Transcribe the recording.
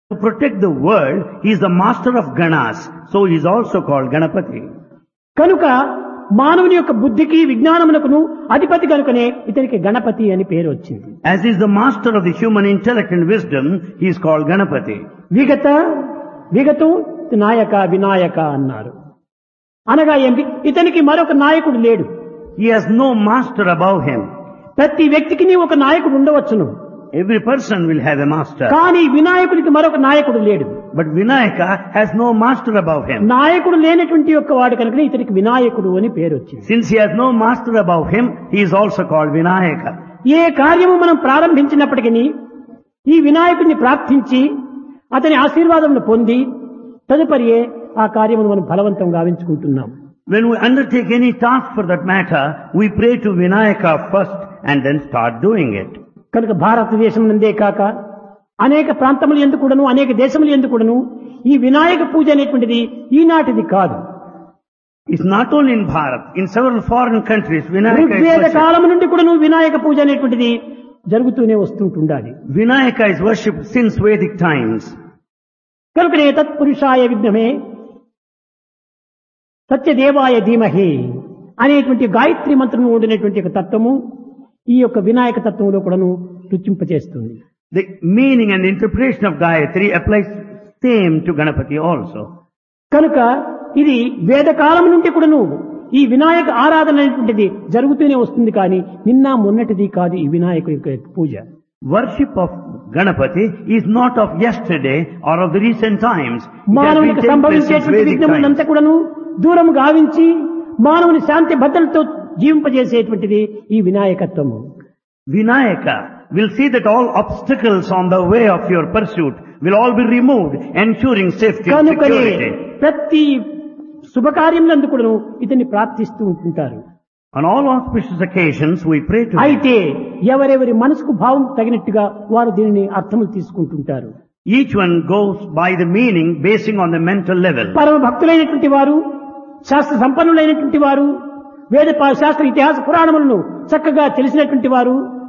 To protect the world, he is the master of Ganas, so he is also called Ganapati. కనుక మానవుని యొక్క బుద్ధికి విజ్ఞానమునకును అధిపతి కనుకనే ఇతనికి గణపతి అని పేరు వచ్చింది As he is the master of the human intellect and wisdom, he is called Ganapati. విగత విగతు నాయక వినాయక అన్నారు అనగా ఏమిటి ఇతనికి మరొక నాయకుడు లేడు He has no master above him. ప్రతి వ్యక్తికి ఒక నాయకుడు ఉండవచ్చును Every person will have a master. కానీ వినాయకుడికి మరొక నాయకుడు లేడు But Vinayaka has no master above him. నాయకుడు లేనటువంటి యొక్క వాడు కనుక ఇతనికి వినాయకుడు అని పేరు వచ్చింది Since he has no master above him, he is also called Vinayaka. ఏ కార్యము మనం ప్రారంభించినప్పటికీ ఈ వినాయకుడిని ప్రార్థించి అతని ఆశీర్వాదమును పొంది తదుపరి ఆ కార్యమును మనం బలవంతం గావించుకుంటున్నాం When we undertake any task for that matter, we pray to Vinayaka first and then start doing it. కనుక భారతదేశం నందే కాక అనేక ప్రాంతములు ఎందుకుడను అనేక దేశములు ఎందుకుడను ఈ వినాయక పూజ అనేటువంటిది ఈనాటిది కాదు It's not only in Bharat, in several foreign countries, Vinayaka is Rigveda worshipped. కాలం నుండి కూడాను వినాయక పూజ అనేటువంటిది జరుగుతూనే వస్తుంటుండాలి Vinayaka is worshipped since Vedic times. కనుకనే తత్పురుషాయ విఘ్నమే సత్యదేవాయ ధీమహి అనేటువంటి గాయత్రి మంత్రం ఉండినటువంటి ఒక తత్వము ఈ యొక్క వినాయక తత్వంలో కూడాను రుచింపచేస్తుంది The meaning and interpretation of Gayatri applies same to Ganapati also. కనుక ఇది వేదకాలం నుండి కూడాను ఈ వినాయక ఆరాధన అనేటువంటిది జరుగుతూనే వస్తుంది కానీ నిన్న మొన్నటిది కాదు ఈ వినాయకుడి యొక్క పూజ Worship of Ganapati is not of yesterday or of the recent times. It has been మానవునికి taking place since సంభవించేటువంటి Vedic విఘ్నములంతా times. కూడాను దూరం గావించి మానవుని శాంతి భద్రతతో జీవింపజేసేటువంటిది ఈ వినాయకత్వము Vinayaka will see that all obstacles on the way of your pursuit will all be removed, ensuring safety and కనుకనే security. ప్రతి శుభకార్యములందు కూడాను ఇతన్ని ప్రార్థిస్తూ ఉంటుంటారు On all auspicious occasions, we pray to him. అయితే ఎవరెవరి మనసుకు భావం తగినట్టుగా వారు దీనిని అర్థములు తీసుకుంటుంటారు Each one goes by the meaning basing on the mental level. పరమ భక్తులైనటువంటి వారు శాస్త్ర సంపన్నులైనటువంటి వారు వేద పా- శాస్త్ర ఇతిహాస పురాణములను చక్కగా తెలిసినటువంటి వారు